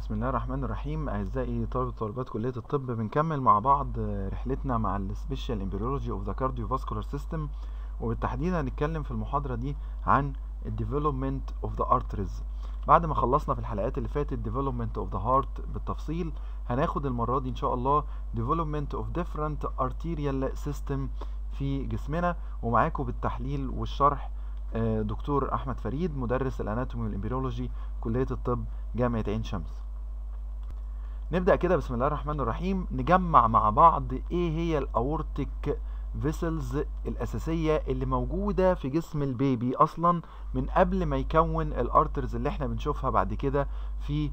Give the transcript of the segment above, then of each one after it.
بسم الله الرحمن الرحيم أعزائي طلبة وطالبات كلية الطب بنكمل مع بعض رحلتنا مع السبيشال امبريولوجي اوف ذا كارديوفاسكولار سيستم وبالتحديد هنتكلم في المحاضرة دي عن الديفلوبمنت اوف ذا ارتريز بعد ما خلصنا في الحلقات اللي فاتت ديفلوبمنت اوف ذا هارت بالتفصيل هناخد المرة دي ان شاء الله ديفلوبمنت اوف ديفرنت ارتيريال سيستم في جسمنا ومعاكم بالتحليل والشرح دكتور احمد فريد مدرس الاناتومي والامبريولوجي كلية الطب جامعة عين شمس نبدأ كده بسم الله الرحمن الرحيم نجمع مع بعض ايه هي الاورتيك فيسلز الاساسية اللي موجودة في جسم البيبي اصلا من قبل ما يكون الارترز اللي احنا بنشوفها بعد كده في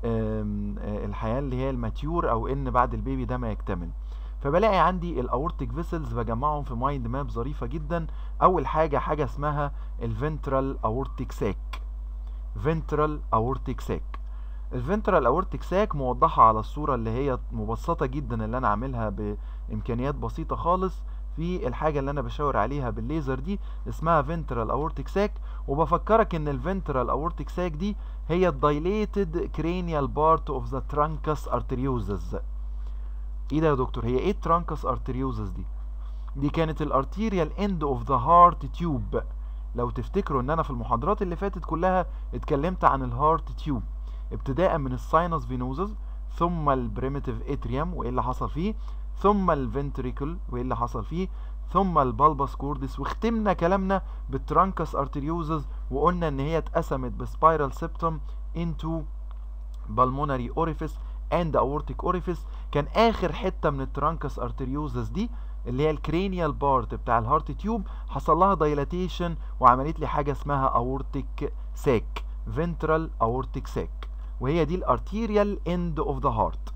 الحياة اللي هي الماتيور او ان بعد البيبي ده ما يكتمل فبلاقي عندي الاورتيك فيسلز بجمعهم في مايند ماب ظريفة جدا اول حاجة حاجة اسمها الفنترال اورتيك ساك فنترال اورتيك ساك الفنترال اورتيك ساك موضحة على الصورة اللي هي مبسطة جدا اللي انا عاملها بامكانيات بسيطة خالص في الحاجة اللي انا بشاور عليها بالليزر دي اسمها فنترال اورتيك ساك وبفكرك ان الفنترال اورتيك ساك دي هي الدايليتد كرينيال بارت اوف ذا ترانكس ارتريوزز ايه ده يا دكتور هي ايه الترانكس ارتريوزز دي دي كانت الارتيريال اند اوف ذا هارت تيوب لو تفتكروا ان انا في المحاضرات اللي فاتت كلها اتكلمت عن الهارت تيوب ابتداء من الساينس فينوزز ثم البريميتيف اتريوم وايه اللي حصل فيه ثم الفنتريكل وايه اللي حصل فيه ثم البالباس كوردس وختمنا كلامنا بالترانكس ارتريوزز وقلنا ان هي اتقسمت بسبايرال سيبتوم انتو بالمونري اوريفيس اند اورتيك اوريفيس كان اخر حته من الترانكس ارتريوزز دي اللي هي الكرينيال بارت بتاع الهارت تيوب حصل لها دايلاتيشن وعملت لي حاجه اسمها اورتيك ساك فنترال اورتيك ساك وهي دي الارتيريال اند اوف ذا هارت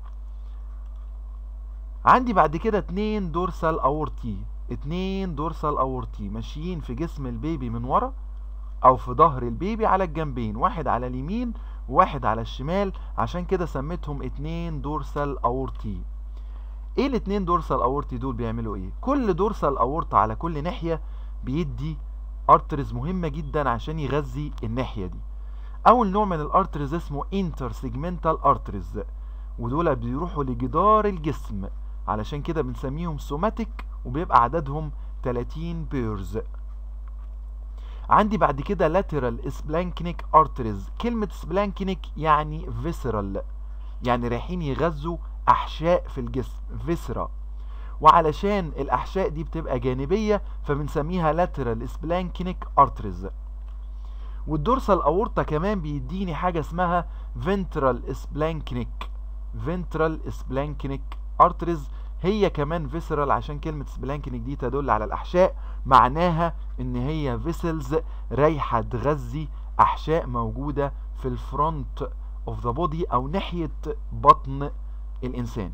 عندي بعد كده اتنين دورسال اورتي اتنين دورسال اورتي ماشيين في جسم البيبي من ورا او في ظهر البيبي على الجنبين واحد على اليمين وواحد على الشمال عشان كده سميتهم اتنين دورسال اورتي ايه الاتنين دورسال اورتي دول بيعملوا ايه كل دورسال اورتا على كل ناحية بيدي ارترز مهمة جدا عشان يغذي الناحية دي اول نوع من الارترز اسمه انتر سيجمنتال ارترز ودول بيروحوا لجدار الجسم علشان كده بنسميهم سوماتيك وبيبقى عددهم 30 بيرز عندي بعد كده لاترال سبلانكنيك ارترز كلمة سبلانكنيك يعني فيسرال يعني رايحين يغذوا احشاء في الجسم فيسرا وعلشان الاحشاء دي بتبقى جانبية فبنسميها لاترال سبلانكنيك ارترز والدورسال اورتا كمان بيديني حاجة اسمها فنترال سبلانكنيك فنترال سبلانكنيك ارترز هي كمان فيسرال عشان كلمة سبلانكنيك دي تدل على الأحشاء معناها إن هي فيسلز رايحة تغذي أحشاء موجودة في الفرونت اوف ذا بودي أو ناحية بطن الإنسان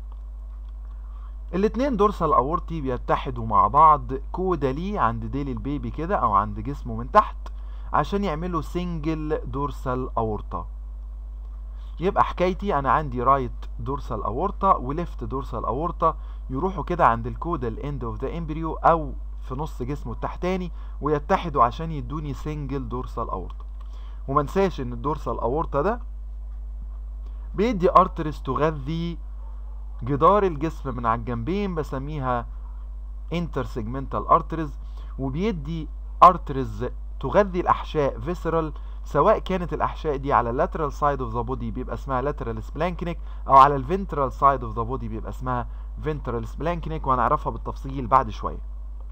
الاتنين دورسال اورتي بيتحدوا مع بعض كودالي عند ديل البيبي كده او عند جسمه من تحت عشان يعملوا سنجل دورسال اورتا يبقى حكايتي انا عندي رايت دورسال اورتا وليفت دورسال اورتا يروحوا كده عند الكودال اند اوف ذا امبريو او في نص جسمه التحتاني ويتحدوا عشان يدوني سنجل دورسال اورتا وما انساش ان الدورسال اورتا ده بيدي ارترز تغذي جدار الجسم من على الجنبين بسميها انتر سيجمنتال ارترز وبيدي ارترز تغذي الاحشاء فيسرال سواء كانت الاحشاء دي على اللاترال سايد اوف ذا بودي بيبقى اسمها لاترال سبلانكنيك او على الفنترال سايد اوف ذا بودي بيبقى اسمها فنترال سبلانكنيك وهنعرفها بالتفصيل بعد شويه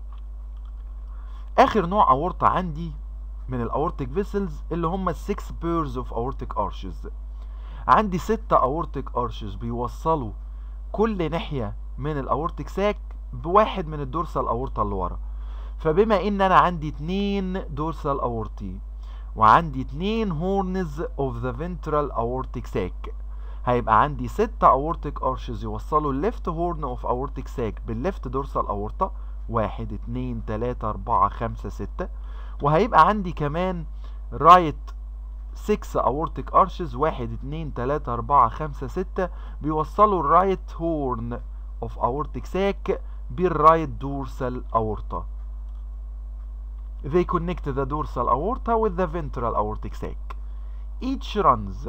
اخر نوع اورطه عندي من الاورتيك فيسلز اللي هم السكس بيرز اوف اورتيك ارشز عندي ستة اورتيك ارشز بيوصلوا كل ناحية من الاورتيك ساك بواحد من الدورسال اورطة اللي ورا فبما ان انا عندي اتنين دورسال اورتي وعندي اتنين هورنز اوف ذا فنترال اورتيك ساك هيبقى عندي ستة اورتيك ارشز يوصلوا الليفت هورن اوف اورتيك ساك بالليفت دورسال اورطة واحد اتنين تلاتة اربعة خمسة ستة وهيبقى عندي كمان رايت 6 اورتيك ارشز واحد اتنين تلاتة اربعة خمسة ستة بيوصلوا الرايت هورن اوف اورتيك ساك بالرايت دورسال اورطة They connect the dorsal aorta with the ventral aortic sac. Each runs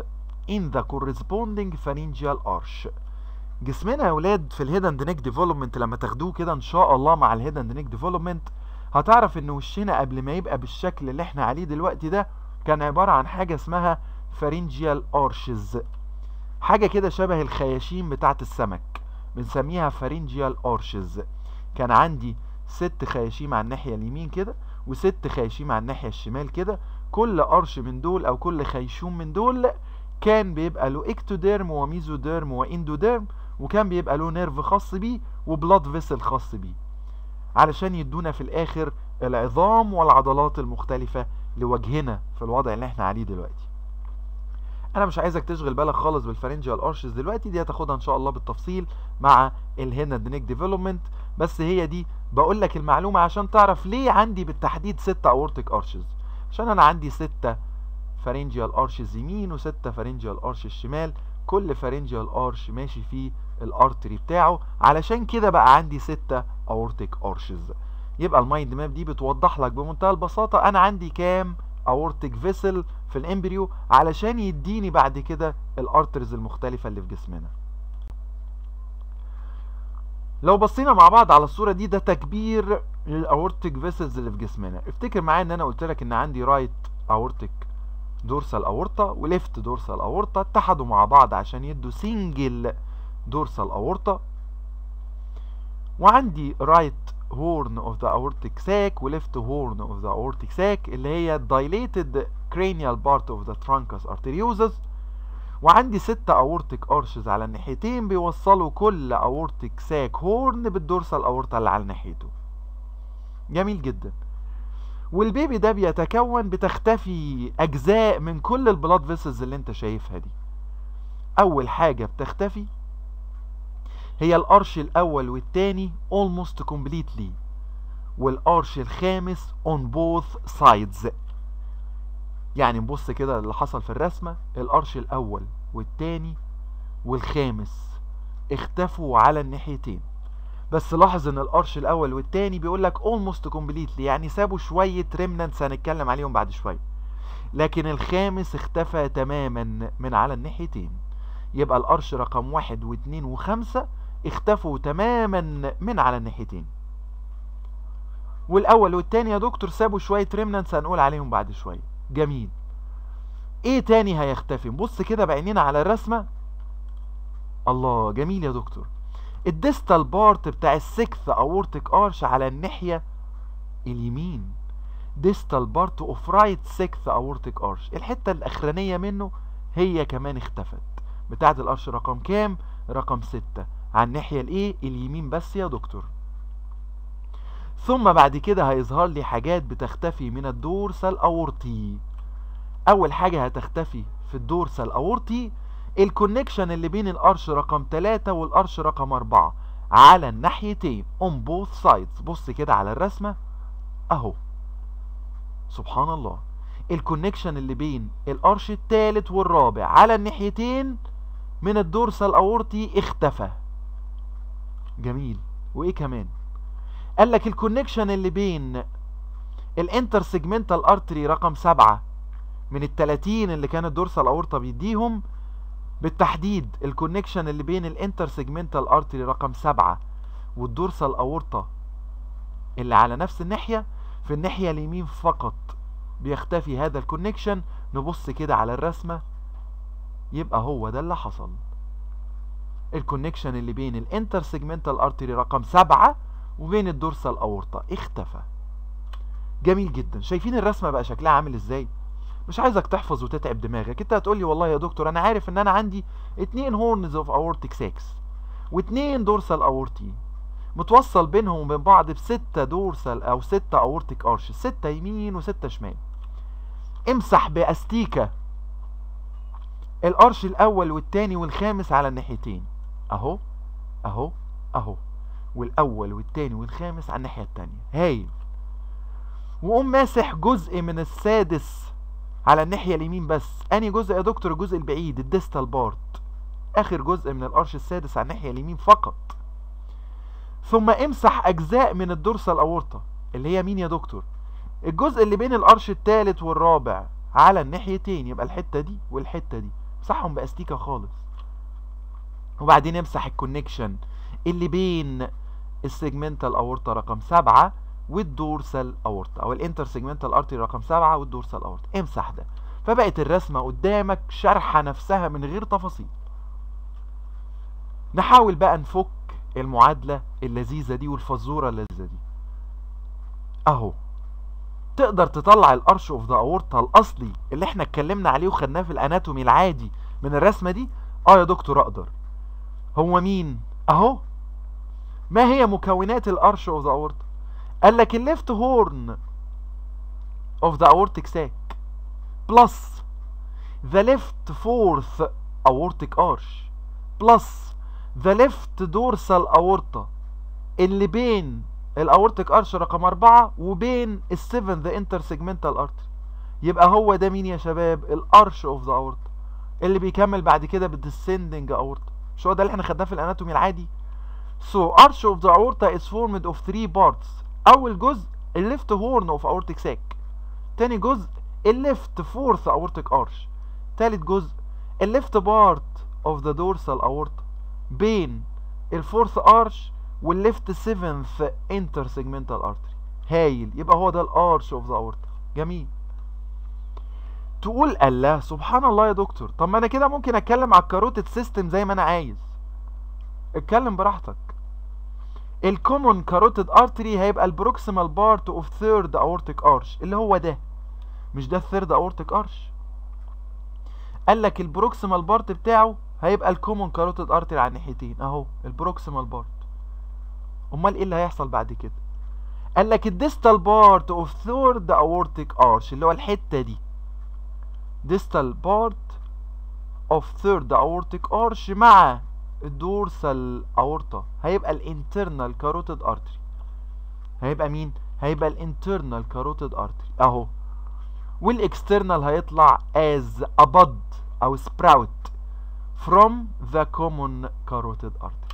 in the corresponding pharyngeal arch جسمنا يا ولاد في الهيد اند نيك ديفلوبمنت لما تاخدوه كده ان شاء الله مع الهيد اند نيك ديفلوبمنت هتعرف ان وشنا قبل ما يبقى بالشكل اللي احنا عليه دلوقتي ده كان عبارة عن حاجة اسمها pharyngeal arches حاجة كده شبه الخياشيم بتاعت السمك بنسميها pharyngeal arches كان عندي ست خياشيم على الناحية اليمين كده وست خياشيم على الناحية الشمال كده كل قرش من دول او كل خيشوم من دول كان بيبقى له اكتوديرم وميزوديرم واندوديرم وكان بيبقى له نيرف خاص بيه وبلاد فيسل خاص بيه علشان يدونا في الاخر العظام والعضلات المختلفة لوجهنا في الوضع اللي احنا عليه دلوقتي انا مش عايزك تشغل بالك خالص بالفرنجيال ارشز دلوقتي دي هتاخدها ان شاء الله بالتفصيل مع الهيد اند نيك ديفلوبمنت بس هي دي بقول لك المعلومه عشان تعرف ليه عندي بالتحديد ستة اورتيك ارشز عشان انا عندي ستة فارنجيال ارشز يمين وستة فارنجيال ارشز شمال كل فارنجيال ارش ماشي فيه الارتري بتاعه علشان كده بقى عندي ستة اورتيك ارشز يبقى المايند ماب دي بتوضح لك بمنتهى البساطه انا عندي كام اورتيك فيسل في الامبريو علشان يديني بعد كده الارترز المختلفة اللي في جسمنا لو بصينا مع بعض على الصورة دي ده تكبير للاورتيك فيسلز اللي في جسمنا افتكر معايا ان انا قلت لك ان عندي رايت اورتيك دورسال اورتا وليفت دورسال اورتا اتحدوا مع بعض عشان يدوا سنجل دورسال اورتا وعندي رايت horn of the aortic sac و left horn of the aortic sac اللي هي dilated cranial part of the truncus arteriosus وعندي ستة aortic arches على الناحيتين بيوصلوا كل aortic sac horn بالدورسال aorta اللي على ناحيته جميل جدا والبيبي ده بيتكون بتختفي اجزاء من كل البلاد فيسلز اللي انت شايفها دي اول حاجة بتختفي هي الارش الاول والتاني almost completely والارش الخامس on both sides يعني نبص كده اللي حصل في الرسمة الارش الاول والتاني والخامس اختفوا على الناحيتين بس لاحظ ان الارش الاول والتاني بيقول لك almost completely يعني سابوا شوية remnants هنتكلم عليهم بعد شوية لكن الخامس اختفى تماما من على الناحيتين يبقى الارش رقم واحد واثنين وخمسة اختفوا تماما من على الناحيتين والاول والتاني يا دكتور سابوا شوية ريمنانس هنقول عليهم بعد شوية جميل ايه تاني هيختفي بص كده بعينينا على الرسمة الله جميل يا دكتور الديستال بارت بتاع السكث اورتيك ارش على الناحية اليمين ديستال بارت اوف رايت سكث اورتيك ارش الحتة الاخرانية منه هي كمان اختفت بتاعت الارش رقم كام رقم ستة على الناحية الايه اليمين بس يا دكتور ثم بعد كده هيظهر لي حاجات بتختفي من الدورسال اورتي اول حاجة هتختفي في الدورسال اورتي الكونكشن اللي بين الارش رقم 3 والارش رقم 4 على الناحيتين on both sides بص كده على الرسمة اهو سبحان الله الكونكشن اللي بين الارش الثالث والرابع على الناحيتين من الدورسال اورتي اختفى جميل وايه كمان قال لك الكونكشن اللي بين الانتر سيجمنتال ارتري رقم سبعة من التلاتين اللي كان الدورسال اورتا بيديهم بالتحديد الكونكشن اللي بين الانتر سيجمنتال ارتري رقم سبعة والدورسال اورتا اللي على نفس الناحية في الناحية اليمين فقط بيختفي هذا الكونكشن نبص كده على الرسمة يبقى هو ده اللي حصل الكونكشن اللي بين الانتر سيجمنتال ارتري رقم سبعة وبين الدورسال اورتا اختفى جميل جدا شايفين الرسمة بقى شكلها عامل ازاي مش عايزك تحفظ وتتعب دماغك انت هتقولي والله يا دكتور انا عارف ان انا عندي اتنين هورنز اوف اورتيك ساكس واتنين دورسال اورتي متوصل بينهم وبين بعض بستة دورسال او ستة اورتيك ارش ستة يمين وستة شمال امسح باستيكة الارش الاول والتاني والخامس على الناحيتين اهو اهو اهو والاول والتاني والخامس على الناحية التانية هايل وقوم ماسح جزء من السادس على الناحية اليمين بس اني جزء يا دكتور الجزء البعيد الديستال بارت اخر جزء من الارش السادس على الناحية اليمين فقط ثم امسح اجزاء من الدورسال اورطة اللي هي مين يا دكتور الجزء اللي بين الارش الثالث والرابع على الناحيتين يبقى الحتة دي والحتة دي امسحهم باستيكه خالص وبعدين امسح الكونكشن اللي بين السيجمنتال اورتا رقم سبعة والدورسال اورتا او الانتر سيجمنتال ارتري رقم سبعة والدورسال اورتا امسح ده فبقت الرسمة قدامك شرحة نفسها من غير تفاصيل نحاول بقى نفك المعادلة اللذيذة دي والفزورة اللذيذة دي اهو تقدر تطلع الارش اوف ذا اورتا الاصلي اللي احنا اتكلمنا عليه وخدناه في الاناتومي العادي من الرسمة دي اه يا دكتور اقدر هو مين اهو ما هي مكونات الارش اوف ذا اورتا قال لك الليفت هورن اوف ذا اورتيك ساك بلس the left fourth aortic arch بلس the left dorsal aorta اللي بين الاورتيك ارش رقم أربعة وبين السيفنث انتر سيجمنتال ارتري يبقى هو ده مين يا شباب الارش اوف ذا اورتا اللي بيكمل بعد كده بالديسندنج اورتا مش هو ده اللي احنا خدناه في الاناتومي العادي So arch of the aorta is formed of three parts أول جزء الليفت هورن اوف aortic sac تاني جزء الليفت فورث aortic arch تالت جزء الليفت بارت of the dorsal aorta بين الفورث ارش والليفت سيفنث انتر سيجمنتال ارتري هايل يبقى هو ده الارش اوف ذا اورتا جميل تقول الله سبحان الله يا دكتور طب ما انا كده ممكن اتكلم على الكاروتيد سيستم زي ما انا عايز اتكلم براحتك الكومون كاروتيد ارتري هيبقى البروكسيمال بارت اوف ثيرد اورتيك ارش اللي هو ده مش ده الثيرد اورتيك ارش قال لك البروكسيمال بارت بتاعه هيبقى الكومون كاروتيد ارتري على الناحيتين اهو البروكسيمال بارت امال ايه اللي هيحصل بعد كده قال لك الديستال بارت اوف ثيرد اورتيك ارش اللي هو الحته دي distal part of third aortic arch مع الدورسال aorta هيبقى الانترنال كاروتيد ارتري هيبقى مين هيبقى الانترنال كاروتيد ارتري اهو والاكسترنال هيطلع as a bud او sprout from the common carotid artery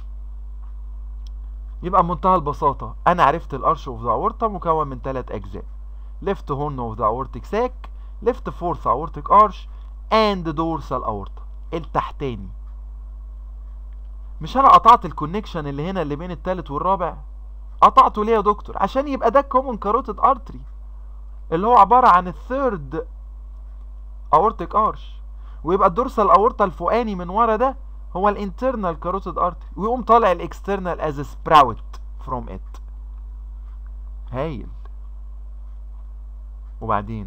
يبقى منتهى البساطة أنا عرفت الأرش اوف ذا أورتا مكون من ثلاث أجزاء left horn of the aortic sac left fourth aortic arch and dorsal aorta التحتاني مش انا قطعت الكونكشن اللي هنا اللي بين التالت والرابع قطعته ليه يا دكتور عشان يبقى ده كومن كاروتيد ارتري اللي هو عبارة عن الثيرد اورتيك ارش ويبقى الدورسال اورتا الفوقاني من ورا ده هو الانترنال كاروتيد ارتري ويقوم طالع الاكسترنال از سبراوت فروم ات هايل وبعدين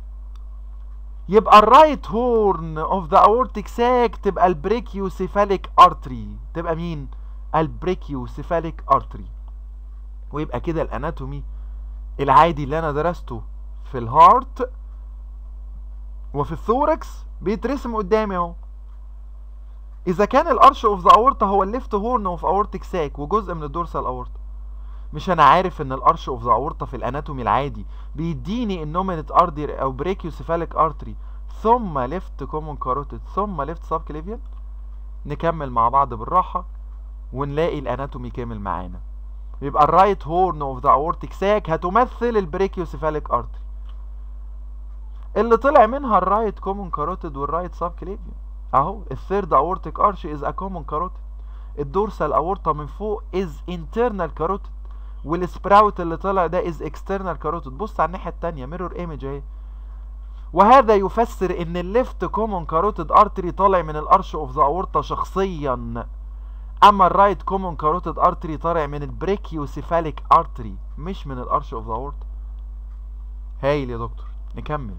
يبقى الرايت هورن اوف ذا اورتيك ساك تبقى البريكيوسيفاليك ارتري تبقى مين البريكيوسيفاليك ارتري ويبقى كده الاناتومي العادي اللي انا درسته في الهارت وفي الثوركس بيترسم قدامي اهو اذا كان الارش اوف ذا اورتا هو الليفت هورن اوف اورتيك ساك وجزء من الدورسال اورتا مش انا عارف ان الارش اوف ذا اورتا في الاناتومي العادي بيديني النومينت ارتري او بريكيوسيفاليك ارتري ثم ليفت كومون كاروتيد ثم ليفت سب كليفيان نكمل مع بعض بالراحه ونلاقي الاناتومي كامل معانا يبقى الرايت هورن اوف ذا اورتيك ساك هتمثل البريكيوسيفاليك ارتري اللي طلع منها الرايت كومون كاروتيد والرايت سب كليفيان اهو الثيرد اورتيك ارش از ا كومون كاروتيد الدورسال اورتا من فوق از انترنال كاروتيد والسبراوت اللي طلع ده از اكسترنال كاروتيد بص على الناحيه الثانيه ميرور ايمج اهي وهذا يفسر ان الليفت كومون كاروتيد ارتري طالع من الارش اوف ذا اورتا شخصيا اما الرايت كومون كاروتيد ارتري طالع من البريكيوسيفاليك ارتري مش من الارش اوف ذا اورتا هايل يا دكتور نكمل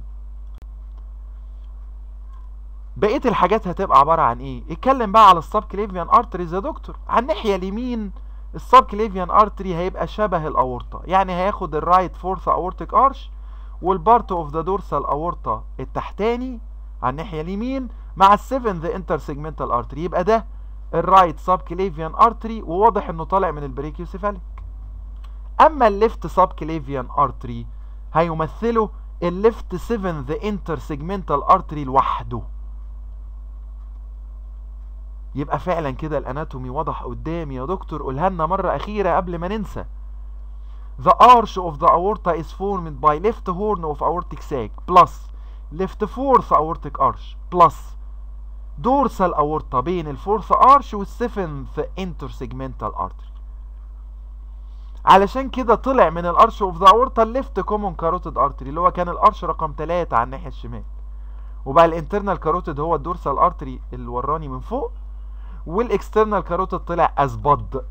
بقيه الحاجات هتبقى عباره عن ايه اتكلم بقى على السب كليفيان ارتريز يا دكتور على الناحيه اليمين السب كليفيان ارتري هيبقى شبه الاورطه يعني هياخد الرايت فورث اورتيك ارش والبارت اوف ذا دورسال اورطه التحتاني على الناحيه اليمين مع السيفنث انتر سيجمنتال ارتري يبقى ده الرايت سب كليفيان ارتري وواضح انه طالع من البريكيوسيفاليك اما الليفت سب كليفيان ارتري هيمثله الليفت سيفنث انتر سيجمنتال ارتري لوحده يبقى فعلا كده الاناتومي واضح قدامي يا دكتور قولها لنا مره اخيره قبل ما ننسى The arch of the aorta is formed by left horn of aortic sac plus left fourth aortic arch plus دورسال اورتا بين الفورث ارش والسيفنث انترسيجمنتال ارتري علشان كده طلع من الارش اوف ذا اورتا الليفت كومون كاروتيد ارتري اللي هو كان الارش رقم 3 على الناحيه الشمال وبقى الانترنال كاروتيد هو الدورسال ارتري اللي وراني من فوق والاكسترنال كاروتيد طلع از بد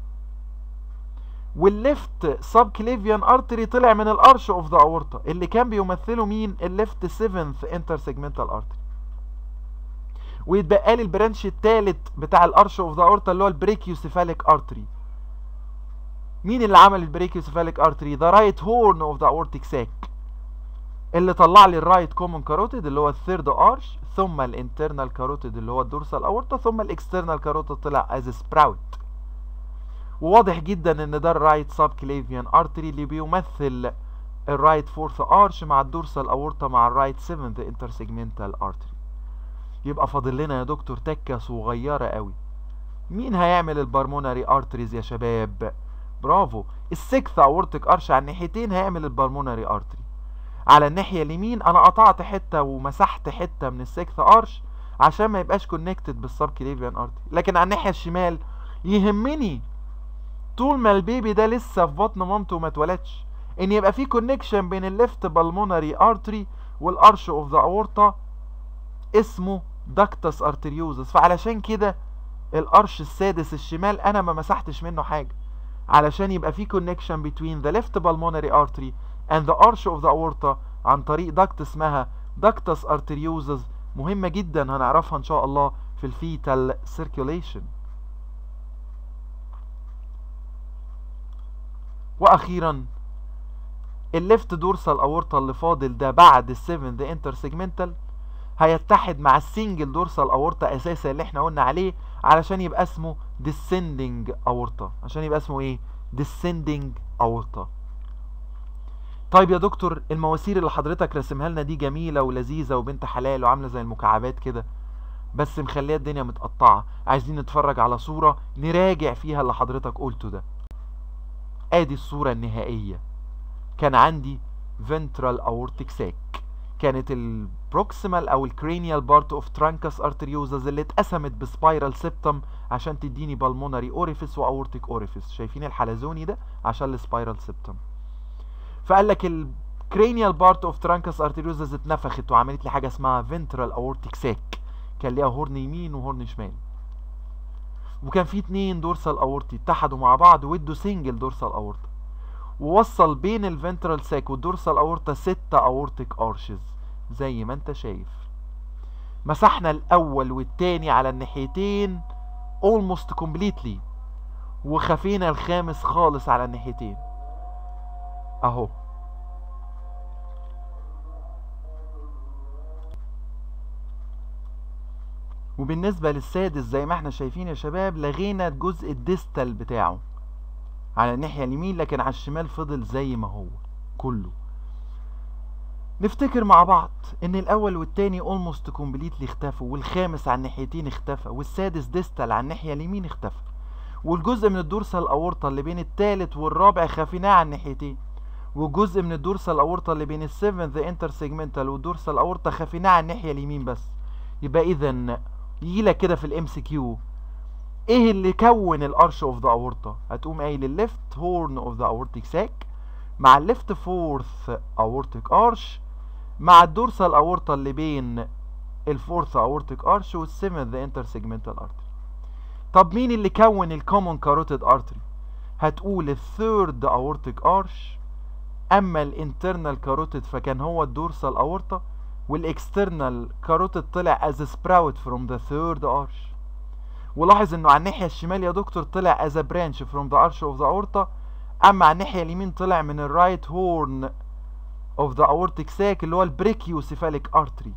والليفت سب كليفيان ارتري طلع من الارش اوف ذا اورتا اللي كان بيمثله مين الليفت 7th انتر سيجمنتال ارتري ويتبقى لي البرانش الثالث بتاع الارش اوف ذا اورتا اللي هو البريكيوسيفاليك ارتري مين اللي عمل البريكيوسيفاليك ارتري ذا رايت هورن اوف ذا اورتيك ساك اللي طلع لي الرايت كومن كاروتيد اللي هو الثيرد ارش ثم الانترنال كاروتيد اللي هو الدورسال اورتا ثم الاكسترنال كاروتيد طلع از سبراوت وواضح جدا ان ده الرايت سب كليفيان ارتري اللي بيمثل الرايت فورث ارش مع الدورسال اورتا مع الرايت 7 انتر سيجمنتال ارتري يبقى فاضل لنا يا دكتور تكه صغيره قوي مين هيعمل البارموناري ارتريز يا شباب برافو السكث اورتيك ارش على الناحيتين هيعمل البارموناري ارتري على الناحيه اليمين انا قطعت حته ومسحت حته من السكث ارش عشان ما يبقاش كونكتد بالسب كليفيان ارتري لكن على الناحيه الشمال يهمني طول ما البيبي ده لسه في بطن مامته وما اتولدش ان يبقى في كونكشن بين الليفت بالمونري ارتري والارش اوف ذا اورتا اسمه داكتس ارتريوزس فعلشان كده الارش السادس الشمال انا ما مسحتش منه حاجه علشان يبقى في connection between the left pulmonary artery and the arch of the aorta عن طريق دكت اسمها ductus arteriosus مهمة جدا هنعرفها ان شاء الله في الفيتال circulation واخيرا الليفت دورسال اورتا اللي فاضل ده بعد السيفن ده انتر سيجمنتال هيتحد مع السنجل دورسال اورتا اساسا اللي احنا قلنا عليه علشان يبقى اسمه descending اورتا عشان يبقى اسمه ايه descending اورتا طيب يا دكتور المواسير اللي حضرتك رسمها لنا دي جميله ولذيذه وبنت حلال وعامله زي المكعبات كده بس مخليه الدنيا متقطعه عايزين نتفرج على صوره نراجع فيها اللي حضرتك قلته ده ادي الصوره النهائيه كان عندي ventral aortic sac كانت البروكسيمال او الكرينيال بارت اوف ترانكس ارتريوزز اللي اتقسمت بسبايرال سيبتم عشان تديني بالمونري اوريفيس واورتيك اوريفيس شايفين الحلزوني ده عشان السبايرال سيبتم فقال لك الكرينيال بارت اوف ترانكس ارتريوزز اتنفخت وعملت لي حاجه اسمها فنترال اورتيك ساك كان ليها هورن يمين وهورن شمال وكان في اتنين دورسال اورتي اتحدوا مع بعض وادوا سنجل دورسال اورتا ووصل بين الفنترال ساك والدورسال اورتا ستة اورتيك ارشز زي ما انت شايف مسحنا الاول والتاني على الناحيتين almost completely وخفينا الخامس خالص على الناحيتين اهو وبالنسبة للسادس زي ما احنا شايفين يا شباب لغينا الجزء الديستال بتاعه على الناحية اليمين لكن على الشمال فضل زي ما هو كله نفتكر مع بعض ان الاول والتاني almost completely اختفوا والخامس على الناحيتين اختفى والسادس ديستال على الناحية اليمين اختفى والجزء من الدورسال اورطة اللي بين التالت والرابع خفيناه على الناحيتين وجزء من الدورسال اورطة اللي بين السيفنث انتر سيجمنتال والدورسال اورطة خفيناه على الناحية اليمين بس يبقى اذا يجي لك كده في الام سي كيو ايه اللي كون الارش اوف ذا اورطة هتقوم قايل الليفت هورن اوف ذا اورتيك ساك مع الليفت فورث اورتيك ارش مع الدورسال اورطة اللي بين الفورث اورتيك ارش والسيفنث انتر سيجمنتال ارتري طب مين اللي كون الكومون كاروتيد ارتري هتقول الثيرد اورتيك ارش اما الانترنال كاروتيد فكان هو الدورسال اورطة والاكسترنال كاروتيد طلع از سبراوت فروم ذا ثيرد ارش ولاحظ انه على الناحيه الشمال يا دكتور طلع از برانش فروم ذا ارش اوف ذا اورتا اما على الناحيه اليمين طلع من الرايت هورن اوف ذا اورتيك ساك اللي هو البريكيوسيفاليك ارتري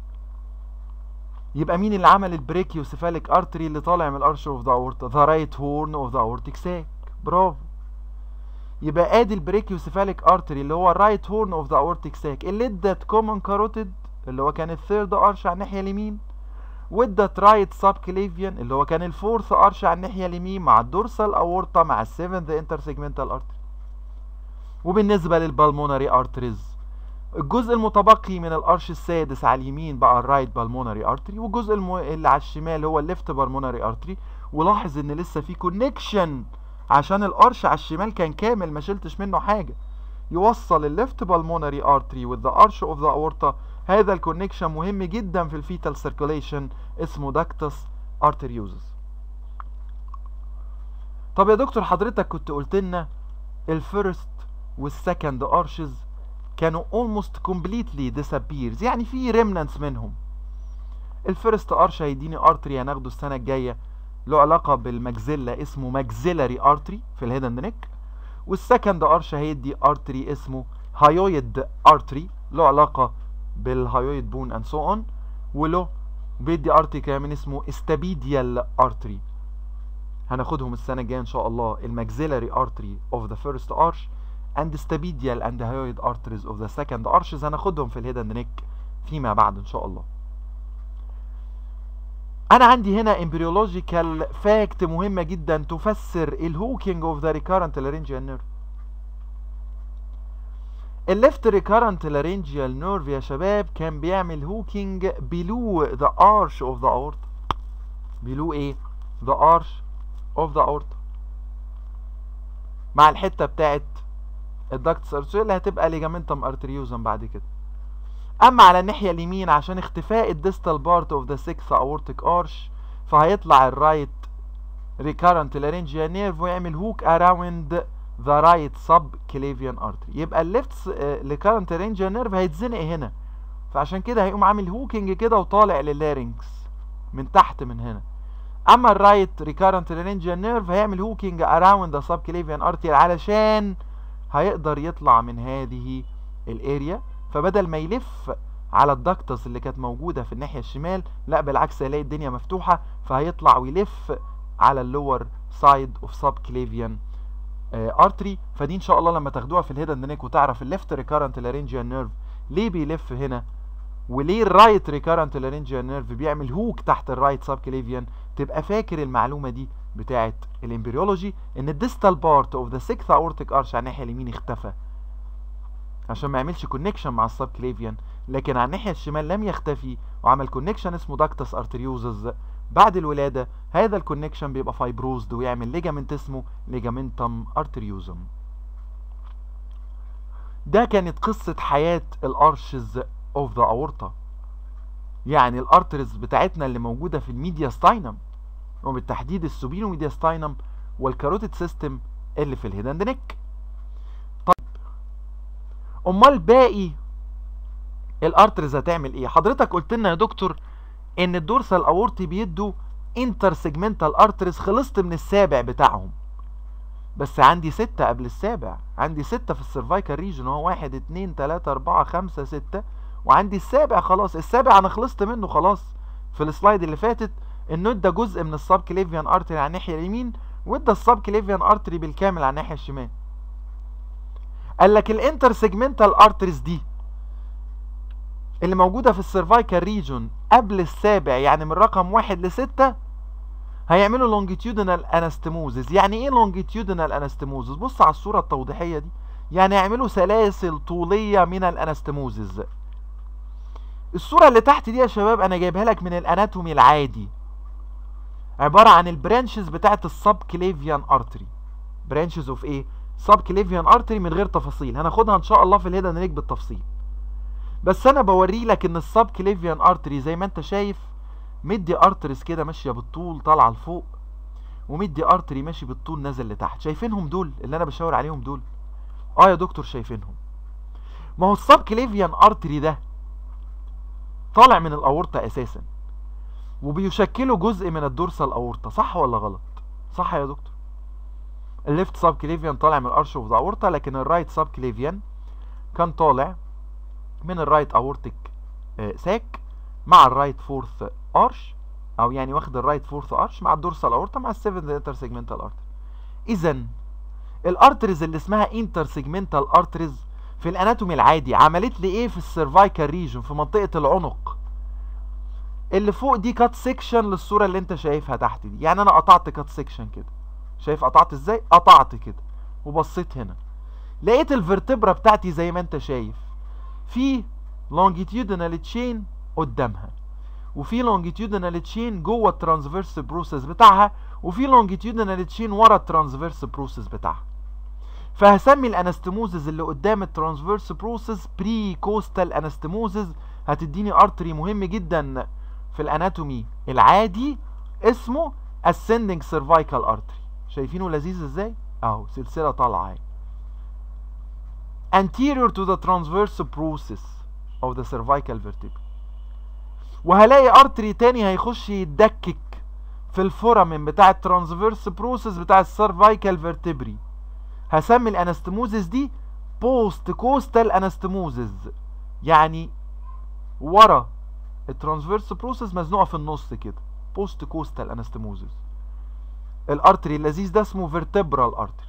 يبقى مين اللي عمل البريكيوسيفاليك ارتري اللي طالع من الارش اوف ذا اورتا ذا رايت هورن اوف ذا اورتيك ساك برافو يبقى ادي البريكيوسيفاليك ارتري اللي هو الرايت هورن اوف ذا اورتيك ساك اللي ادت كومن كاروتيد اللي هو كان الثيرد ارش على الناحيه اليمين وادت رايت سب كليفيان اللي هو كان الفورث ارش على الناحيه اليمين مع الدورسال اورتا مع السيفنث انتر سيجمنتال ارتري وبالنسبه للبالمونري ارتريز الجزء المتبقي من الارش السادس على اليمين بقى الرايت بالمونري ارتري والجزء الم... اللي على الشمال هو الليفت بالمونري ارتري ولاحظ ان لسه في كونكشن عشان الارش على الشمال كان كامل ما شلتش منه حاجه يوصل الليفت بالمونري ارتري with the arch of the aorta هذا الكونكشن مهم جدا في الفيتال سيركوليشن اسمه داكتس ارتريوزس طب يا دكتور حضرتك كنت قلت لنا الفيرست والسكند ارشز كانوا almost completely disappears يعني في remnants منهم الفيرست ارش هيديني ارتري هناخده السنه الجايه له علاقه بالمجزله اسمه ماكسيلاري ارتري في الهيد اند نيك والسكند ارش هيدي ارتري اسمه هايويد ارتري له علاقه بالهايويد بون اند سو اون وله بيدي ارتري كمان اسمه استابيديال ارتري هناخدهم السنه الجايه ان شاء الله الماكسيلاري ارتري اوف ذا فيرست ارش and stapedial and hyoid arteries of the second arches هناخدهم في الهيد اند نيك فيما بعد ان شاء الله انا عندي هنا امبريولوجيكال فاكت مهمه جدا تفسر الهوكينج اوف ذا ريكارنت لارنجيال نيرف الليفت ريكارنت لارنجيال نيرف يا شباب كان بيعمل هوكينج بلو ذا ارش اوف ذا اورت بلو ايه ذا ارش اوف ذا اورت مع الحته بتاعت الدكتس ارتريول اللي هتبقى ليجامنتم ارتريوزم بعد كده اما على الناحيه اليمين عشان اختفاء الديستال بارت اوف ذا 6 اورتيك ارش فهيطلع الرايت ريكارنت لارنجيال نيرف ويعمل هوك اراوند ذا رايت سب كليفيان ارتري يبقى الليفت ريكارنت لارنجيال نيرف هيتزنق هنا فعشان كده هيقوم عامل هوكينج كده وطالع للارنكس من تحت من هنا اما الرايت ريكارنت لارنجيال نيرف هيعمل هوكينج اراوند ذا سب كليفيان ارتري علشان هيقدر يطلع من هذه الاريا فبدل ما يلف على الدكتس اللي كانت موجودة في الناحية الشمال لا بالعكس هيلاقي الدنيا مفتوحة فهيطلع ويلف على اللور سايد اوف سب كليفيان ارتري فدي ان شاء الله لما تاخدوها في الهيد اند نيك وتعرف الليفت ريكارنت لارنجيال نيرف ليه بيلف هنا وليه الرايت ريكارنت لارنجيال نيرف بيعمل هوك تحت الرايت سب كليفيان تبقى فاكر المعلومة دي بتاعت الامبريولوجي ان الديستال بارت اوف ذا 6 اورتيك ارش على الناحيه اليمين اختفى عشان ما يعملش كونكشن مع السب كليفيان لكن على الناحيه الشمال لم يختفي وعمل كونكشن اسمه داكتس ارتريوزز بعد الولاده هذا الكونكشن بيبقى فايبروزد ويعمل ليجامنت اسمه ليجامنتم ارتريوزم ده كانت قصه حياه الارشز اوف ذا اورتا يعني الارترز بتاعتنا اللي موجوده في الميديا ستاينم وبالتحديد السوبينو ميدياستاينم والكاروتيد سيستم اللي في الهيد اند نيك طيب امال باقي الارترز هتعمل ايه حضرتك قلت لنا يا دكتور ان الدورسال اورتي بيدوا انتر سيجمنتال ارترز خلصت من السابع بتاعهم بس عندي ستة قبل السابع عندي ستة في السيرفايكال ريجن هو واحد اتنين تلاتة اربعة خمسة ستة وعندي السابع خلاص السابع انا خلصت منه خلاص في السلايد اللي فاتت انه ادى جزء من السب كليفيان ارتري على الناحيه اليمين وادى السب كليفيان ارتري بالكامل على الناحيه الشمال قال لك الانتر سيجمنتال ارتريز دي اللي موجوده في السيرفايكال ريجون قبل السابع يعني من رقم واحد لستة هيعملوا لونجيتيودنال انستموزز يعني ايه لونجيتيودنال انستموزز بص على الصوره التوضيحيه دي يعني يعملوا سلاسل طوليه من الانستموزز الصوره اللي تحت دي يا شباب انا جايبها لك من الاناتومي العادي عباره عن البرانشز بتاعت السب كليفيان ارتري برانشز اوف ايه سب كليفيان ارتري من غير تفاصيل هناخدها ان شاء الله في الهيد اند بالتفصيل بس انا بوري لك ان السب كليفيان ارتري زي ما انت شايف مدي ارتريز كده ماشيه بالطول طالعه لفوق ومدي ارتري ماشي بالطول نازل لتحت شايفينهم دول اللي انا بشاور عليهم دول اه يا دكتور شايفينهم ما هو السب كليفيان ارتري ده طالع من الاورطه اساسا وبيشكلوا جزء من الدورسال اورطه صح ولا غلط صح يا دكتور الليفت سب كليفيان طالع من الارش اوف ذا اورطه لكن الرايت سب كليفيان كان طالع من الرايت اورتيك ساك مع الرايت فورث ارش او يعني واخد الرايت فورث ارش مع الدورسال اورطه مع السيفنث انتر سيجمنتال ارتري اذا الارتريز اللي اسمها انتر سيجمنتال ارتريز في الاناتومي العادي عملت لي ايه في السيرفايكال ريجن في منطقه العنق اللي فوق دي كات سيكشن للصوره اللي انت شايفها تحت دي يعني انا قطعت كات سيكشن كده شايف قطعت ازاي قطعت كده وبصيت هنا لقيت الفرتبرا بتاعتي زي ما انت شايف في longitudinal تشين قدامها وفي longitudinal تشين جوه الترانسفيرس بروسيس بتاعها وفي longitudinal تشين ورا الترانسفيرس بروسيس بتاعها فهسمي الانستموزز اللي قدام الترانسفيرس بروسيس بري كوستال انستموزز هتديني ارتري مهم جدا في الاناتومي العادي اسمه ascending cervical artery شايفينه لذيذ ازاي اهو سلسله طالعه اهي anterior to the transverse process of the cervical vertebra وهلاقي ارتري تاني هيخش يتدكك في الفورامين بتاع الترانسفيرس بروسيس بتاع السيرفايكال فيرتبري هسمي الانستموزس دي بوست كوستال انستموزس يعني ورا الترانسفيرس بروسيس مزنوقه في النص كده بوست كوستال انستموزس الارتري اللذيذ ده اسمه فيرتبرال ارتري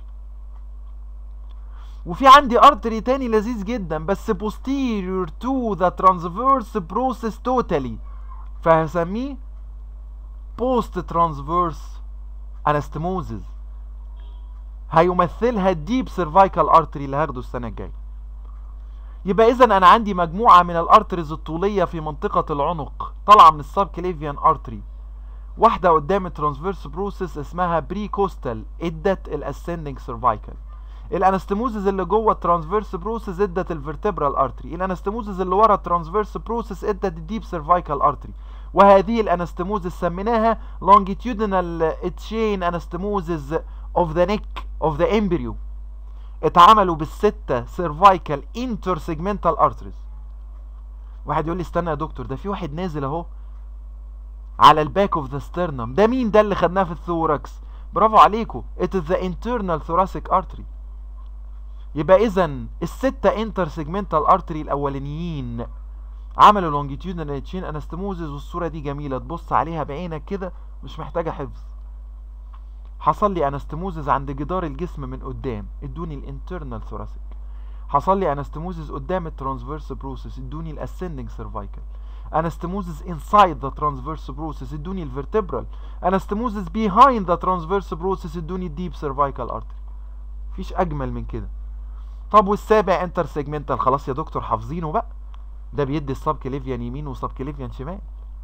وفي عندي ارتري تاني لذيذ جدا بس posterior to the transverse process totally فهسميه post transverse anastomosis هيمثلها الديب سيرفايكال ارتري اللي هاخده السنه الجايه يبقى اذا انا عندي مجموعه من الارتريز الطوليه في منطقه العنق طالعه من السب كليفيان ارتري واحده قدام الترانسفيرس بروسيس اسمها بري كوستال ادت الاسندنج سيرفايكال الانستموزز اللي جوه الترانسفيرس بروسيس ادت الفرتبرال ارتري الانستموزز اللي ورا الترانسفيرس بروسيس ادت الديب سيرفايكال ارتري وهذه الانستموزز سميناها longitudinal chain anastomosis of the neck of the embryo اتعملوا بالستة cervical intersegmental arteries واحد يقول لي استنى يا دكتور ده في واحد نازل اهو على الباك اوف ذا sternum ده مين ده اللي خدناه في الثوركس برافو عليكم it is the internal thoracic artery يبقى اذا الستة انترسيجمنتال ارتري الاولانيين عملوا longitudinal chain anastomosis والصورة دي جميلة تبص عليها بعينك كده مش محتاجة حفظ حصل لي انستموزز عند جدار الجسم من قدام ادوني الانترنال ثوراسيك حصل لي انستموزز قدام الترانسفيرس بروسيس ادوني الاسندنج سيرفايكال انستموزز انسايد ذا ترانسفيرس بروسيس ادوني الفرتبرال انستموزز بيهايند ذا ترانسفيرس بروسيس ادوني الديب سيرفايكال ارتري مفيش اجمل من كده طب والسابع انتر سيجمنتال خلاص يا دكتور حافظينه بقى ده بيدي السب كليفيان يمين وسب كليفيان شمال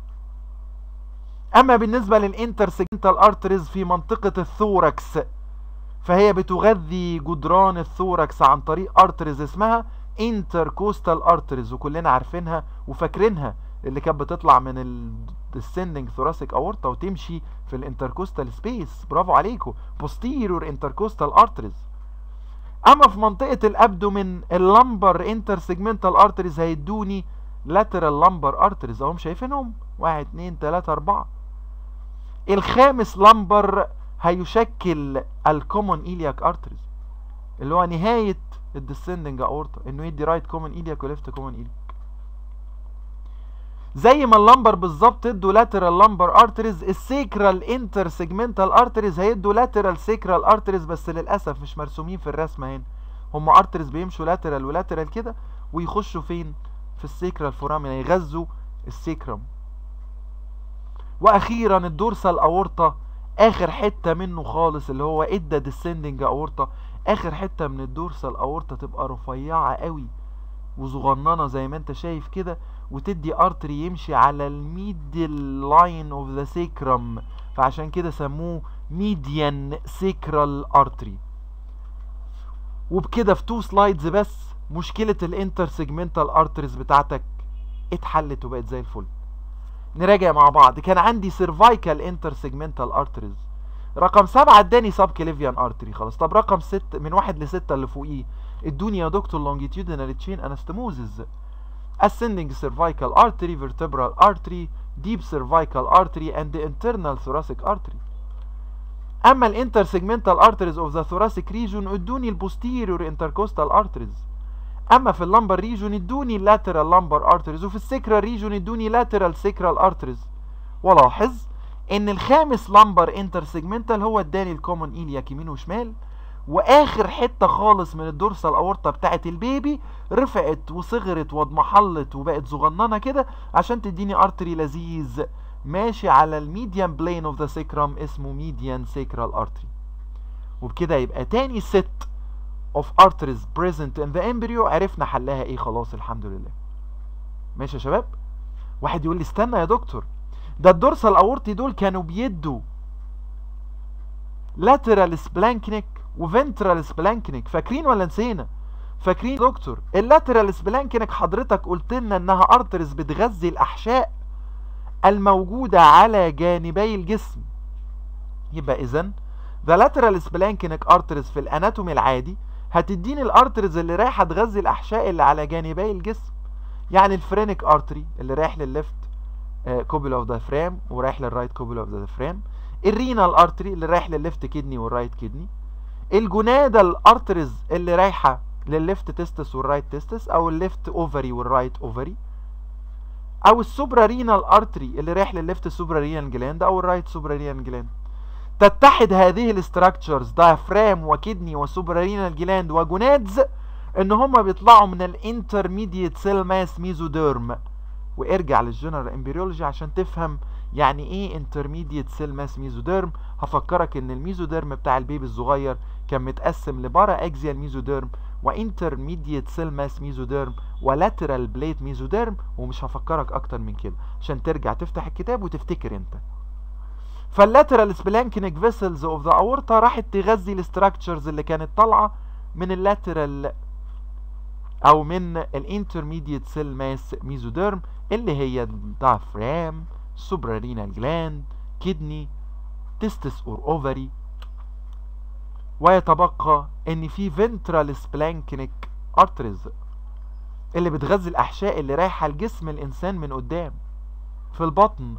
اما بالنسبة للانترسيجنتال ارتريز في منطقة الثوركس فهي بتغذي جدران الثوركس عن طريق ارتريز اسمها انتركوستال ارتريز وكلنا عارفينها وفاكرينها اللي كانت بتطلع من السندنج ثوراسيك اورتا وتمشي في الانتركوستال سبيس برافو عليكم بوستيرور انتركوستال ارتريز اما في منطقة الابدومين اللمبر انترسيجمنتال ارتريز هيدوني لاترال لمبر ارتريز اهم شايفينهم واحد اتنين تلاتة اربعة الخامس لمبر هيشكل الكومون ايلياك ارتريز اللي هو نهاية الديسندنج اورتا انه يدي رايت كومون ايلياك وليفت كومون ايلياك زي ما اللمبر بالظبط ادوا لاترال لمبر ارتريز السيكرال انتر سيجمنتال ارتريز هيدوا لاترال سيكرال ارتريز بس للاسف مش مرسومين في الرسمه هنا هم ارتريز بيمشوا لاترال ولاترال كده ويخشوا فين في السيكرال فورامينا يغذوا السيكرم واخيرا الدورسال اورطه اخر حته منه خالص اللي هو ادى ديسندنج اورطه اخر حته من الدورسال اورطه تبقى رفيعه قوي وصغننه زي ما انت شايف كده وتدي ارتري يمشي على الميدل لاين اوف ذا سيكرم فعشان كده سموه ميديان سيكرال ارتري وبكده في تو سلايدز بس مشكلة الانتر سيجمنتال ارتريز بتاعتك اتحلت وبقت زي الفل نراجع مع بعض كان عندي سيرفايكال انتر سيجمنتال ارتريز رقم سبعة اداني سب كليفيان ارتري خلاص طب رقم ست من واحد لستة اللي فوقيه ادوني يا دكتور لونجيتيودينال تشين انستموزز ascending cervical artery vertebral artery deep cervical artery and the internal thoracic artery اما الانتر سيجمنتال arteries of the thoracic region ادوني البوستيريور intercostal arteries اما في اللمبر ريجون ادوني اللاترال لمبر ارتريز وفي السكرال ريجون ادوني لاترال سكرال ارتريز ولاحظ ان الخامس لمبر انتر سيجمنتال هو اداني الكومون ايلياك يمين وشمال واخر حته خالص من الدورسال اورطه بتاعه البيبي رفعت وصغرت واضمحلت وبقت صغننه كده عشان تديني ارتري لذيذ ماشي على الميديان بلين اوف ذا سيكرم اسمه ميديان سيكرال ارتري وبكده يبقى تاني ست of arteries present in the embryo عرفنا حلها ايه خلاص الحمد لله ماشي يا شباب واحد يقول لي استنى يا دكتور ده الدورسال اورتي دول كانوا بيدوا lateral splanchnic وفنترال splanchnic فاكرين ولا نسينا فاكرين يا دكتور اللاترال splanchnic حضرتك قلت لنا انها ارترز بتغذي الاحشاء الموجودة على جانبي الجسم يبقى اذا the lateral splanchnic arteries في الاناتومي العادي هتديني الارترز اللي رايحه تغذي الاحشاء اللي على جانبي الجسم يعني الفرينك ارتري اللي رايح للليفت كوبل اوف ذا فرام ورايح للرايت كوبل اوف ذا فرام الرينال ارتري اللي رايح للليفت كدني والرايت كدني الجونادال ارتريز اللي رايحه للليفت تستس والرايت تستس او الليفت اوفري والرايت اوفري او السوبرا رينال ارتري اللي رايح للليفت سوبرا رينال جلاند او الرايت سوبرا رينال جلاند تتحد هذه الاستراكشرز دايفرام وكدني وسوبرا رينال جلاند وجونادز ان هم بيطلعوا من الانترميديت سيل ماس ميزوديرم وارجع للجنرال امبريولوجي عشان تفهم يعني ايه انترميديت سيل ماس ميزوديرم هفكرك ان الميزوديرم بتاع البيبي الصغير كان متقسم لبارا اكزيال ميزوديرم وانترميديت سيل ماس ميزوديرم ولاترال بليت ميزوديرم ومش هفكرك اكتر من كده عشان ترجع تفتح الكتاب وتفتكر انت فاللاترال سبلانكينيك فيسلز اوف ذا اورتا راحت تغذي الاستراكشرز اللي كانت طالعه من اللاترال او من الانترميديت سيل ماس ميزوديرم اللي هي الدايفرام سوبرارينال جلاند كدني تستس اور اوفري ويتبقى ان في فنترال سبلانكينيك ارتريز اللي بتغذي الاحشاء اللي رايحه لجسم الانسان من قدام في البطن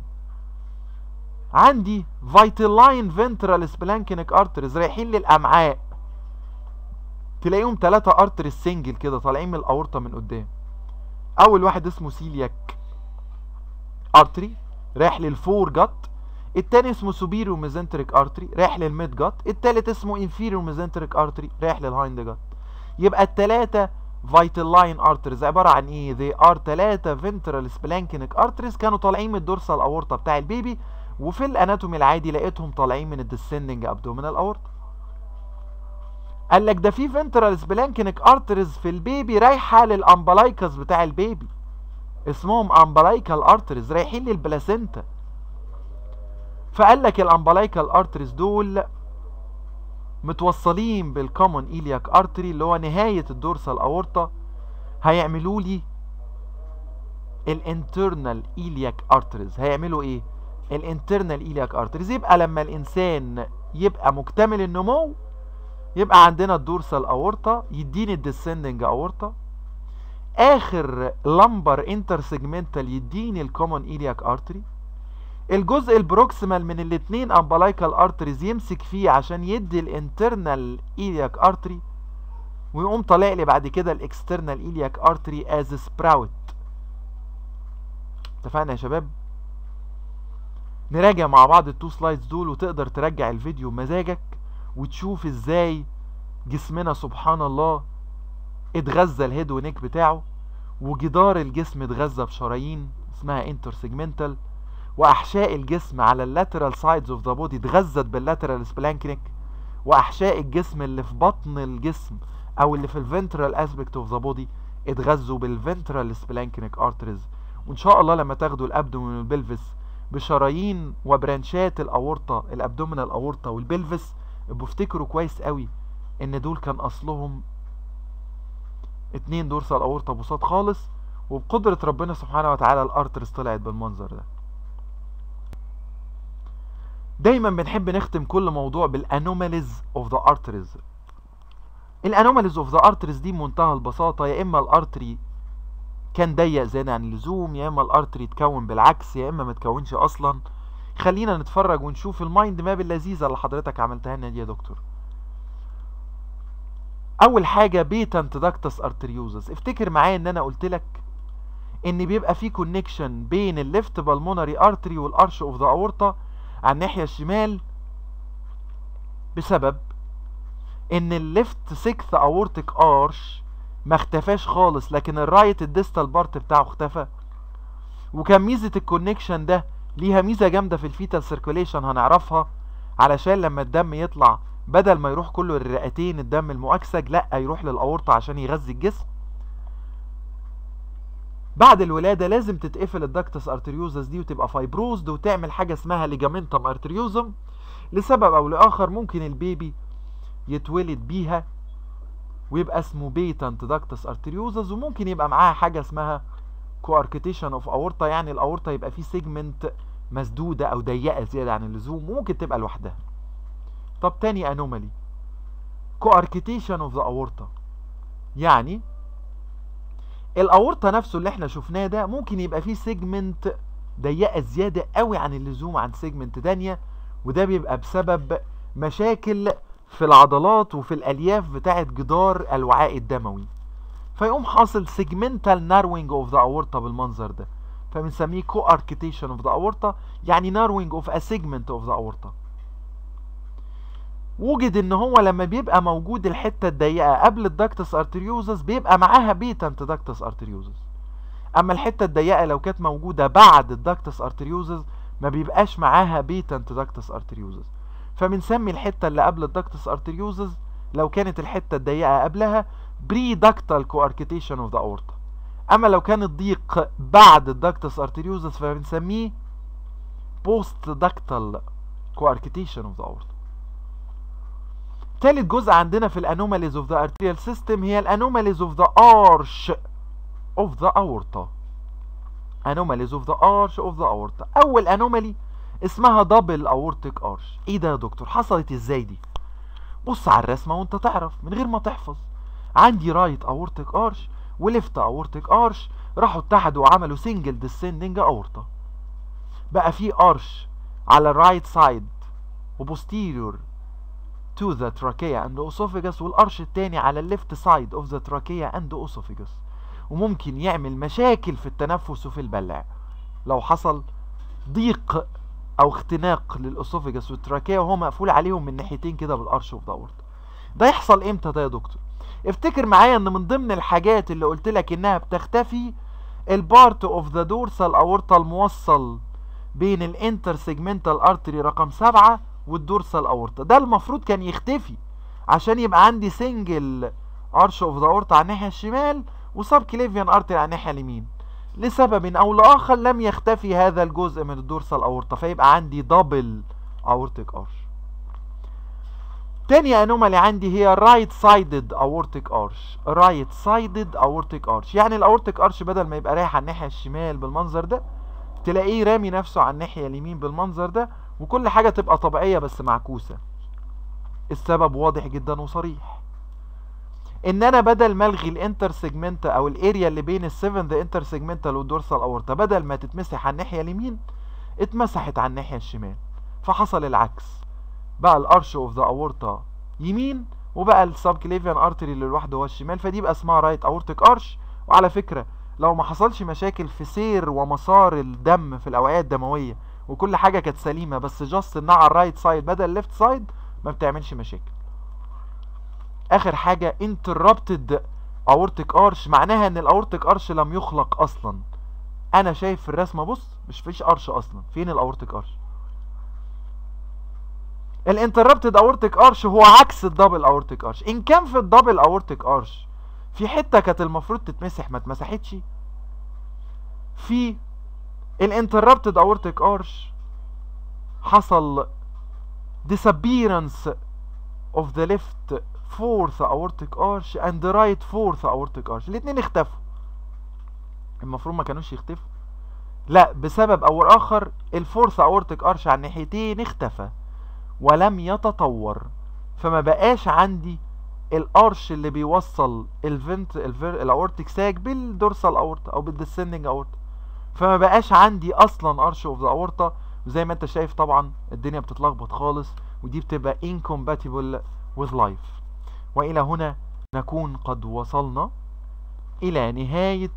عندي فيتلاين فنترال سبلانكينيك ارتريز رايحين للامعاء تلاقيهم ثلاثة ارتريز سنجل كده طالعين من الاورطة من قدام اول واحد اسمه سيلياك ارتري رايح للفور جت التاني اسمه سوبيريو ميزنتريك ارتري رايح للميد جت التالت اسمه انفيريو ميزنتريك ارتري رايح للهايند جت يبقى التلاتة فيتلاين ارتريز عبارة عن ايه they are تلاتة فنترال سبلانكينيك ارتريز كانوا طالعين من الدورسال اورطة بتاع البيبي وفي الاناتومي العادي لقيتهم طالعين من الديسندنج ابدومينال اورطة قال لك ده في فنترال سبلانكينيك ارتريز في البيبي رايحه للامبلايكس بتاع البيبي اسمهم امبلايكال ارتريز رايحين للبلاسينتا فقال لك الامبلايكال ارتريز دول متوصلين بالكومون ايلياك ارتري اللي هو نهايه الدورسال اورطه هيعملوا لي الانترنال ايلياك ارتريز هيعملوا ايه الانترنال ايلياك ارتريز يبقى لما الانسان يبقى مكتمل النمو يبقى عندنا الدورسال اورطه يديني الديسندنج اورطه اخر لمبر انتر سيجمنتال يديني الكومون ايلياك ارتري الجزء البروكسيمال من الاثنين امبلايكال ارتريز يمسك فيه عشان يدي الانترنال ايلياك ارتري ويقوم طالع لي بعد كده الاكسترنال ايلياك ارتري از سبراوت اتفقنا يا شباب نراجع مع بعض التو سلايدز دول وتقدر ترجع الفيديو بمزاجك وتشوف ازاي جسمنا سبحان الله اتغذى الهيد ونيك بتاعه وجدار الجسم اتغذى بشرايين اسمها انتر سيجمنتال واحشاء الجسم على اللاترال سايدز اوف ذا بودي اتغذت باللاترال سبلانكنيك واحشاء الجسم اللي في بطن الجسم او اللي في الفنترال اسبكت اوف ذا بودي اتغذوا بالفنترال سبلانكنيك ارتريز وان شاء الله لما تاخدوا الابدومين والبلفس بشرايين وبرانشات الاورطه الابدومينال اورطه والبلفس ابقوا افتكروا كويس قوي ان دول كان اصلهم اتنين دورسال اورطه بساط خالص وبقدرة ربنا سبحانه وتعالى الارترز طلعت بالمنظر ده دايما بنحب نختم كل موضوع بالانوماليز اوف ذا ارتريز الانوماليز اوف ذا ارتريز دي بمنتهى البساطه يا اما الارتري كان ضيق زياده عن اللزوم يا اما الارتري اتكون بالعكس يا اما ما اتكونش اصلا خلينا نتفرج ونشوف المايند ماب اللذيذه اللي حضرتك عملتها لنا دي يا دكتور اول حاجه بيتنت داكتس ارتريوزس افتكر معايا ان انا قلت لك ان بيبقى في كونكشن بين الليفت بالمونري ارتري والارش اوف ذا اورتا على الناحيه الشمال بسبب ان الليفت سيكث اورتيك ارش ما اختفاش خالص لكن الرايت الديستال بارت بتاعه اختفى وكان ميزه الكونكشن ده ليها ميزه جامده في الفيتال سيركوليشن هنعرفها علشان لما الدم يطلع بدل ما يروح كله للرئتين الدم المؤكسج لا يروح للاورطه عشان يغذي الجسم بعد الولاده لازم تتقفل الدكتس ارتريوزس دي وتبقى فايبروزد وتعمل حاجه اسمها ليجامنتم ارتريوزم لسبب او لاخر ممكن البيبي يتولد بيها ويبقى اسمه بيتنت داكتس ارتريوزس وممكن يبقى معاها حاجه اسمها كواركتيشن اوف اورتا يعني الاورتا يبقى فيه سيجمنت مسدوده او ضيقه زياده عن اللزوم وممكن تبقى لوحدها طب تاني انومالي كواركتيشن اوف ذا اورتا يعني الاورطه نفسه اللي احنا شفناه ده ممكن يبقى فيه سيجمنت ضيقه زياده قوي عن اللزوم عن سيجمنت تانية وده بيبقى بسبب مشاكل في العضلات وفي الالياف بتاعه جدار الوعاء الدموي فيقوم حاصل سيجمنتال ناروينج اوف ذا اورتا بالمنظر ده فبنسميه كو اركيتيشن اوف ذا اورتا يعني ناروينج اوف ا سيجمنت اوف ذا اورتا وجد ان هو لما بيبقى موجود الحته الضيقه قبل الدكتس ارتريوزس بيبقى معاها بيتنت دكتس ارتريوزس اما الحته الضيقه لو كانت موجوده بعد الدكتس ارتريوزس ما بيبقاش معاها بيتنت دكتس ارتريوزس فبنسمي الحته اللي قبل الدكتس ارتريوزس لو كانت الحته الضيقه قبلها بري دكتال كواركيتيشن اوف ذا اورتا اما لو كان الضيق بعد الدكتس ارتريوزس فبنسميه بوست دكتال كواركيتيشن اوف ذا اورتا تالت جزء عندنا في الانوماليز اوف ذا ارتيريال سيستم هي الانوماليز اوف ذا ارش اوف ذا اورتا انوماليز اوف ذا ارش اوف ذا اورتا اول انومالي اسمها دبل اورتيك ارش ايه ده يا دكتور حصلت ازاي دي بص على الرسمه وانت تعرف من غير ما تحفظ عندي رايت اورتيك ارش وليفت اورتيك ارش راحوا اتحدوا وعملوا سنجل ديسندنج اورتا بقى في ارش على الرايت سايد وبوستيريور to the trachea and esophagus والقرش التاني على الليفت سايد of the trachea and esophagus وممكن يعمل مشاكل في التنفس وفي البلع لو حصل ضيق او اختناق للاسوفيجاس والتراكيا وهو مقفول عليهم من ناحيتين كده بالقرش وفي دورت ده يحصل امتى ده يا دكتور افتكر معايا ان من ضمن الحاجات اللي قلت لك انها بتختفي البارت اوف ذا دورسال اورتا الموصل بين الانتر سيجمنتال ارتري رقم سبعة والدورسال اورتا ده المفروض كان يختفي عشان يبقى عندي سنجل ارش اوف ذا اورتا على الناحيه الشمال وسب كليفيان ارتري على الناحيه اليمين لسبب او لاخر لم يختفي هذا الجزء من الدورسال اورتا فيبقى عندي دبل اورتيك ارش تاني انومالي عندي هي رايت سايدد اورتيك ارش رايت سايدد اورتيك ارش يعني الاورتيك ارش بدل ما يبقى رايح على الناحيه الشمال بالمنظر ده تلاقيه رامي نفسه على الناحيه اليمين بالمنظر ده وكل حاجه تبقى طبيعيه بس معكوسه السبب واضح جدا وصريح ان انا بدل ما الغي الانتر سيجمنت او الاريا اللي بين السيفن ذا انتر سيجمنتال والدورسال اورتا بدل ما تتمسح على الناحيه اليمين اتمسحت على الناحيه الشمال فحصل العكس بقى الارش اوف ذا اورتا يمين وبقى السب كليفيان ارتري اللي لوحده هو الشمال فدي بقى اسمها رايت اورتيك ارش وعلى فكره لو ما حصلش مشاكل في سير ومسار الدم في الاوعيه الدمويه وكل حاجه كانت سليمه بس جاست انها على الرايت سايد بدل الليفت سايد ما بتعملش مشاكل اخر حاجه interrupted aortic arch معناها ان الاورتيك ارش لم يخلق اصلا انا شايف في الرسمه بص مش فيش ارش اصلا فين الاورتيك ارش الانتربتد اورتيك ارش هو عكس الدبل اورتيك ارش ان كان في الدبل اورتيك ارش في حته كانت المفروض تتمسح ما اتمسحتش في الانتربتد اورتيك ارش حصل disappearance of the left fourth aortic arch and the right fourth aortic arch الاثنين اختفوا المفروض ما كانوش يختفوا لا بسبب او اخر الفورث اورتيك ارش على الناحيتين اختفى ولم يتطور فما بقاش عندي الارش اللي بيوصل الفنت الاورتيك ساك بالدورسال اورتا او بالديسندنج اورتا فما بقاش عندي اصلا ارش اوف ذا اورتا وزي ما انت شايف طبعا الدنيا بتتلخبط خالص ودي بتبقى incompatible with life والى هنا نكون قد وصلنا الى نهاية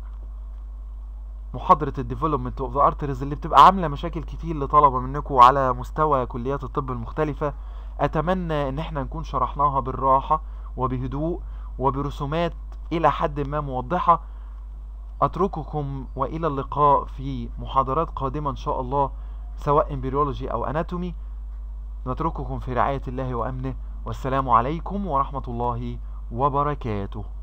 محاضرة الديفلوبمنت اوف ذا ارتريز اللي بتبقى عاملة مشاكل كتير لطلبة منكم على مستوى كليات الطب المختلفة اتمنى ان احنا نكون شرحناها بالراحة وبهدوء وبرسومات الى حد ما موضحة اترككم والى اللقاء في محاضرات قادمة ان شاء الله سواء امبريولوجي او اناتومي نترككم في رعاية الله وأمنه والسلام عليكم ورحمة الله وبركاته